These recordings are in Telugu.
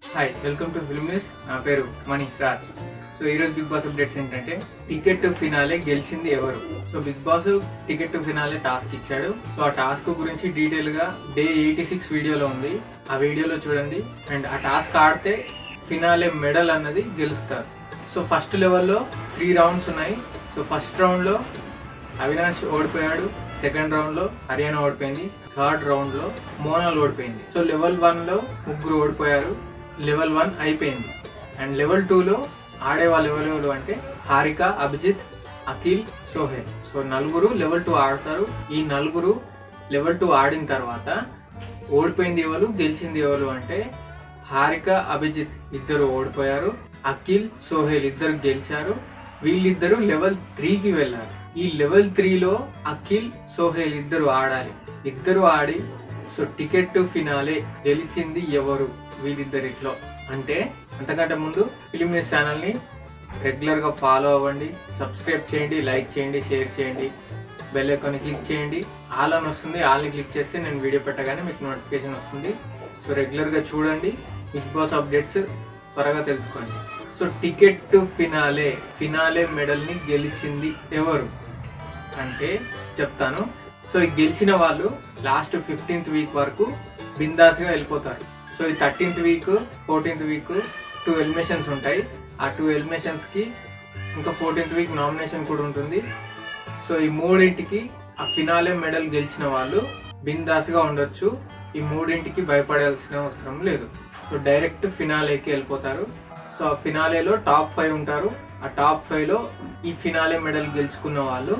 hi welcome to film news నా పేరు మణి రాజ్ సో ఈరోజు బిగ్ బాస్ అప్డేట్స్ ఏంటంటే టికెట్ టు ఫినాలే గెలిచింది ఎవరు so Bigg Boss ticket to finale task ఇచ్చాడు సో ఆ టాస్క్ గురించి డీటెయిల్ గా డే ఎయిటీ సిక్స్ వీడియోలో ఉంది ఆ వీడియోలో చూడండి అండ్ ఆ టాస్క్ ఆడితే ఫినాలే మెడల్ అన్నది గెలుస్తారు సో ఫస్ట్ లెవెల్లో త్రీ రౌండ్స్ ఉన్నాయి సో ఫస్ట్ రౌండ్లో అవినాష్ ఓడిపోయాడు సెకండ్ రౌండ్ లో హర్యానా ఓడిపోయింది థర్డ్ రౌండ్ లో మోనాల్ ఓడిపోయింది సో లెవెల్ వన్ లో ముగ్గురు ఓడిపోయారు లెవెల్ వన్ అయిపోయింది అండ్ లెవెల్ టూ లో ఆడే వాళ్ళు ఎవరెవరు అంటే హారిక అభిజిత్ అఖిల్ సోహెల్ సో నలుగురు లెవెల్ టూ ఆడతారు ఈ నలుగురు లెవెల్ టూ ఆడిన తర్వాత ఓడిపోయింది ఎవరు గెలిచింది ఎవరు అంటే హారిక అభిజిత్ ఇద్దరు ఓడిపోయారు అఖిల్ సోహెల్ ఇద్దరు గెలిచారు వీళ్ళిద్దరు లెవెల్ త్రీకి వెళ్ళారు ఈ లెవెల్ త్రీలో అఖిల్ సోహెల్ ఇద్దరు ఆడాలి ఇద్దరు ఆడి సో టికెట్ టు ఫినాలే గెలిచింది ఎవరు వీళ్ళిద్దరిట్లో అంటే అంతకంటే ముందు ఫిలిం న్యూస్ ఛానల్ని రెగ్యులర్గా ఫాలో అవ్వండి సబ్స్క్రైబ్ చేయండి లైక్ చేయండి షేర్ చేయండి బెల్ ఐకాన్ క్లిక్ చేయండి ఆల్ అని వస్తుంది ఆల్ని క్లిక్ చేస్తే నేను వీడియో పెట్టగానే మీకు నోటిఫికేషన్ వస్తుంది సో రెగ్యులర్గా చూడండి బిగ్ బాస్ అప్డేట్స్ త్వరగా తెలుసుకోండి so ticket to finale finale మెడల్ని గెలిచింది ఎవరు అంటే చెప్తాను సో ఈ గెలిచిన వాళ్ళు లాస్ట్ ఫిఫ్టీన్త్ వీక్ వరకు బిందాస్గా వెళ్ళిపోతారు సో ఈ thirteenth week fourteenth week two eliminations ఉంటాయి ఆ టూ ఎలిమినేషన్స్కి ఇంకా ఫోర్టీన్త్ వీక్ నామినేషన్ కూడా ఉంటుంది సో ఈ మూడింటికి ఆ ఫినాలే మెడల్ గెలిచిన వాళ్ళు బిందాస్గా ఉండొచ్చు ఈ మూడింటికి భయపడాల్సిన అవసరం లేదు సో డైరెక్ట్ ఫినాలేకి వెళ్ళిపోతారు సో ఆ ఫినాలేలో టాప్ ఫైవ్ ఉంటారు ఆ టాప్ ఫైవ్ లో ఈ ఫినాలే మెడల్ గెలుచుకున్న వాళ్ళు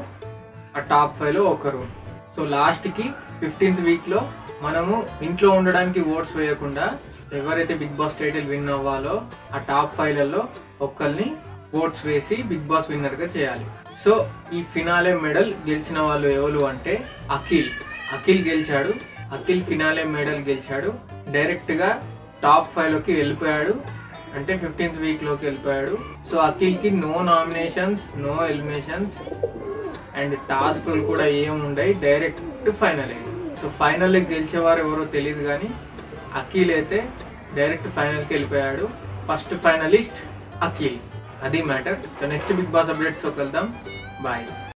ఆ టాప్ ఫైవ్ లో ఒకరు సో లాస్ట్ కి ఫిఫ్టీన్త్ వీక్ లో మనము ఇంట్లో ఉండడానికి ఓట్స్ వేయకుండా ఎవరైతే బిగ్ బాస్ టైటిల్ విన్ అవ్వాలో ఆ టాప్ ఫైవ్ లలో ఒక్కరిని ఓట్స్ వేసి బిగ్ బాస్ విన్నర్ గా చేయాలి సో ఈ ఫినాలే మెడల్ గెలిచిన వాళ్ళు ఎవరు అంటే అఖిల్ అఖిల్ గెలిచాడు అఖిల్ ఫినాలే మెడల్ గెలిచాడు డైరెక్ట్ గా టాప్ ఫైవ్ లోకి వెళ్ళిపోయాడు అంటే ఫిఫ్టీన్త్ వీక్ లోకి వెళ్ళిపోయాడు సో అఖిల్ కి no nominations no eliminations and టాస్క్లు కూడా ఏం ఉండయి డైరెక్ట్ ఫైనల్ సో ఫైనల్ గెలిచేవారు ఎవరో తెలియదు కానీ అఖిల్ అయితే డైరెక్ట్ ఫైనల్కి వెళ్ళిపోయాడు ఫస్ట్ ఫైనలిస్ట్ అఖిల్ అది matter so next Bigg Boss updates వెళ్దాం బాయ్